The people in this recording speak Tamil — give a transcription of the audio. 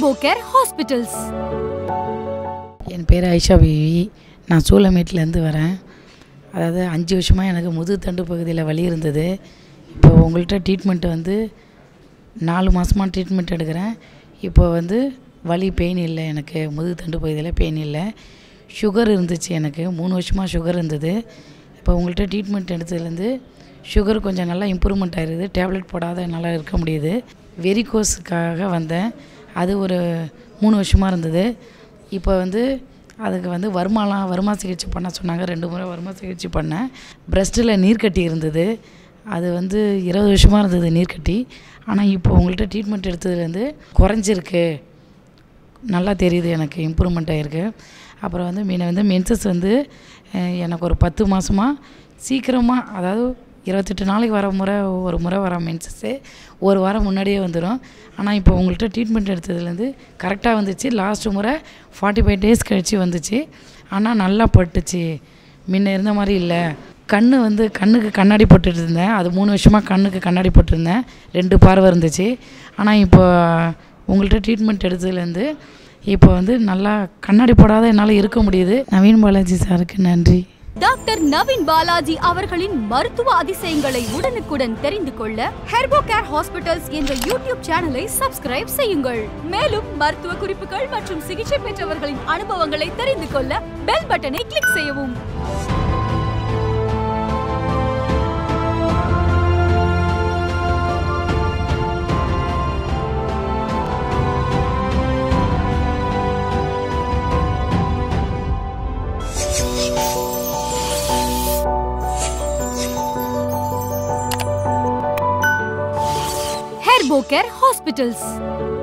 ஹெர்போகேர் ஹாஸ்பிட்டல்ஸ் என் பேர் ஐஷா பிவி நான் சூளமேட்லேருந்து வரேன் அதாவது அஞ்சு வருஷமாக எனக்கு முதுகு தண்டு பகுதியில் வலி இருந்தது இப்போ உங்கள்கிட்ட ட்ரீட்மெண்ட் வந்து நாலு மாதமாக ட்ரீட்மெண்ட் எடுக்கிறேன் இப்போ வந்து வலி பெயின் இல்லை எனக்கு முதுகு தண்டு பகுதியில் பெயின் இல்லை சுகர் இருந்துச்சு எனக்கு மூணு வருஷமாக சுகர் இருந்தது இப்போ உங்கள்கிட்ட ட்ரீட்மெண்ட் எடுத்ததுலேருந்து சுகர் கொஞ்சம் நல்லா இம்ப்ரூவ்மெண்ட் ஆயிருக்குது டேப்லெட் போடாத என்னால் இருக்க முடியுது வெரிகோஸுக்காக வந்தேன் அது ஒரு மூணு வருஷமாக இருந்தது இப்போ வந்து அதுக்கு வந்து வருமாலாம் வருமா சிகிச்சை பண்ண சொன்னாங்க ரெண்டு முறை வருமா சிகிச்சை பண்ணேன் பிரஸ்ட்டில் நீர்க்கட்டி இருந்தது அது வந்து இருபது வருஷமாக இருந்தது நீர்க்கட்டி ஆனால் இப்போ உங்கள்கிட்ட ட்ரீட்மெண்ட் எடுத்ததுலேருந்து குறைஞ்சிருக்கு நல்லா தெரியுது எனக்கு இம்ப்ரூவ்மெண்ட் ஆகிருக்கு அப்புறம் வந்து மீனை வந்து மென்சஸ் வந்து அஹ், எனக்கு ஒரு பத்து மாதமாக சீக்கிரமாக அதாவது இருபத்தெட்டு நாளைக்கு வர முறை ஒரு முறை வர மென்சஸ்ஸு ஒரு வாரம் முன்னாடியே வந்துடும் ஆனால் இப்போ உங்கள்கிட்ட ட்ரீட்மெண்ட் எடுத்ததுலேருந்து கரெக்டாக வந்துச்சு லாஸ்ட்டு முறை ஃபார்ட்டி ஃபைவ் டேஸ் கழிச்சு வந்துச்சு ஆனால் நல்லா பட்டுச்சு முன்ன இருந்த மாதிரி இல்லை கண்ணு வந்து கண்ணுக்கு கண்ணாடி போட்டுட்டு இருந்தேன் அது மூணு வருஷமாக கண்ணுக்கு கண்ணாடி போட்டிருந்தேன் ரெண்டு பார்வை இருந்துச்சு ஆனால் இப்போ உங்கள்கிட்ட ட்ரீட்மெண்ட் எடுத்ததுலேருந்து இப்போ வந்து நல்லா கண்ணாடி போடாத என்னால் இருக்க முடியுது நவீன் பாலாஜி சாருக்கு நன்றி டாக்டர் நவீன் பாலாஜி அவர்களின் மருத்துவ அதிசயங்களை உடனுக்குடன் தெரிந்து கொள்ள ஹெர்போகேர் ஹாஸ்பிட்டல்ஸ் என்ற யூடியூப் சேனலை சப்ஸ்கிரைப் செய்யுங்கள் மேலும் மருத்துவ குறிப்புகள் மற்றும் சிகிச்சை பெற்றவர்களின் அனுபவங்களை தெரிந்து கொள்ள பெல் பட்டனை கிளிக் செய்யவும் ஹெர்போகேர் ஹாஸ்பிட்டல்ஸ்